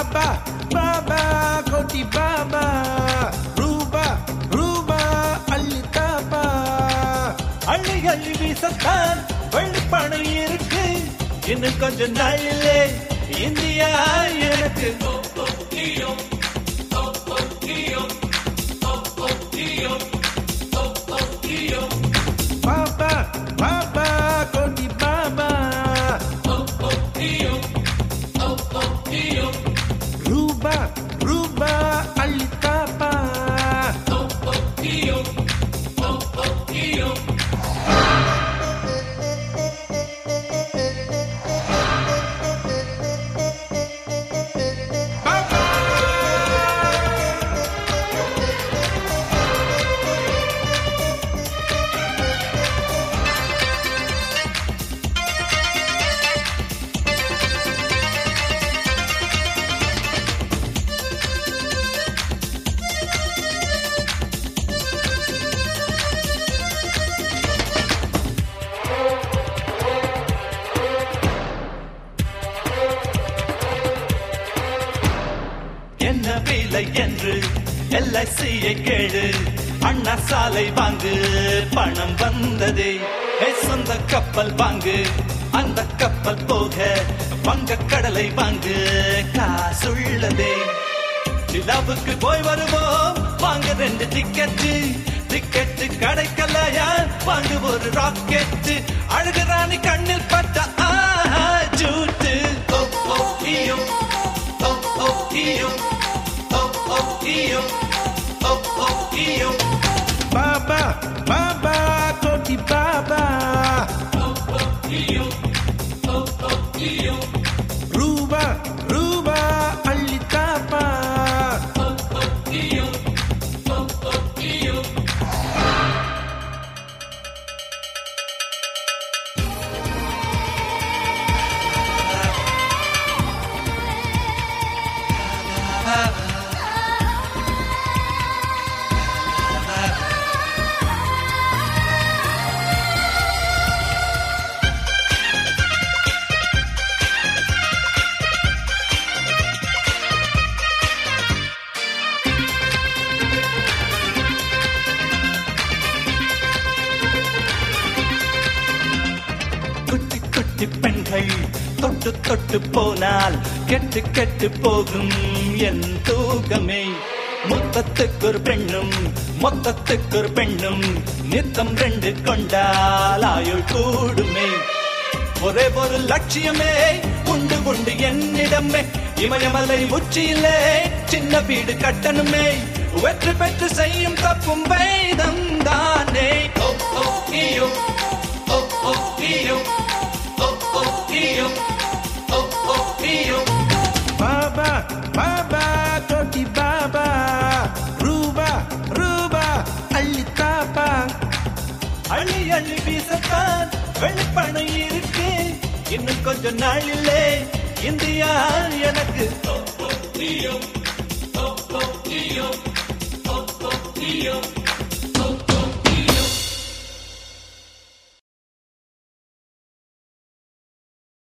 பாபா பாபா கோட்டி பாபா ரூபா ரூபா அள்ளி தாபா அள்ளி அள்ளி வீசத்தான் வெள்ளிப்பணம் இருக்கு இன்னும் கொஞ்ச நாளிலே இந்தியா எனக்கு பாபா பாபா கோட்டி பாபா ரூபா ரூபா அள்ளி தாபா என்ன விலை என்று எல்ஐசியை கேளு அண்ணா சாலை வாங்கு பணம் வந்ததே ஏ, சொந்த கப்பல் வாங்கு அந்த கப்பல் போக வங்க கடலை வாங்கு காசுள்ளதே நிலாவுக்கு போய் வருவோம் வாங்க ரெண்டு டிக்கெட்டு டிக்கெட்டு கிடைக்கலையா வாங்க ஒரு ராக்கெட் அழகு ராணி கண்ணில் பட்ட ஆஹா ஜூட்டு ஓ ஓ ஈயோ ஓ ஓ ஈயோ ஓ ஓ ஈயோ ஓ ஓ ஈயோ பாபா பாபா கோட்டி பாபா ரூபா ரூபா அள்ளி தாபா குட்டி குட்டி பெண்கள் தொட்டு தொட்டு போனால் கெட்டு கெட்டு போகும் என் தூகமே மொத்தத்துக்கு ஒரு பெண்ணும் மொத்தத்துக்கு ஒரு பெண்ணும் நித்தம் ரெண்டு கொண்டால் ஆயுள் கூடுமே ஒரே ஒரு லட்சியமே உண்டு உண்டு என்னிடமே இமயமலை உச்சியிலே சின்ன வீடு கட்டணுமே வெற்றி பெற்று செய்யும் தப்பும் வேதம் தானே ஓ ஓ ஈயோ ஓ ஓ ஈயோ ஓ ஓ ஈயோ ஓ ஓ ஈயோ பாபா பாபா கோட்டி பாபா ரூபா ரூபா அள்ளி தாபா அள்ளி அள்ளி வீசத்தான் வெள்ளிப்பணம் இருக்கு இன்னும் கொஞ்ச நாளிலே இந்தியா எனக்கு ஓ, ஓ, ஈயோ. ஓ, ஓ, ஈயோ. ஓ, ஓ, ஈயோ.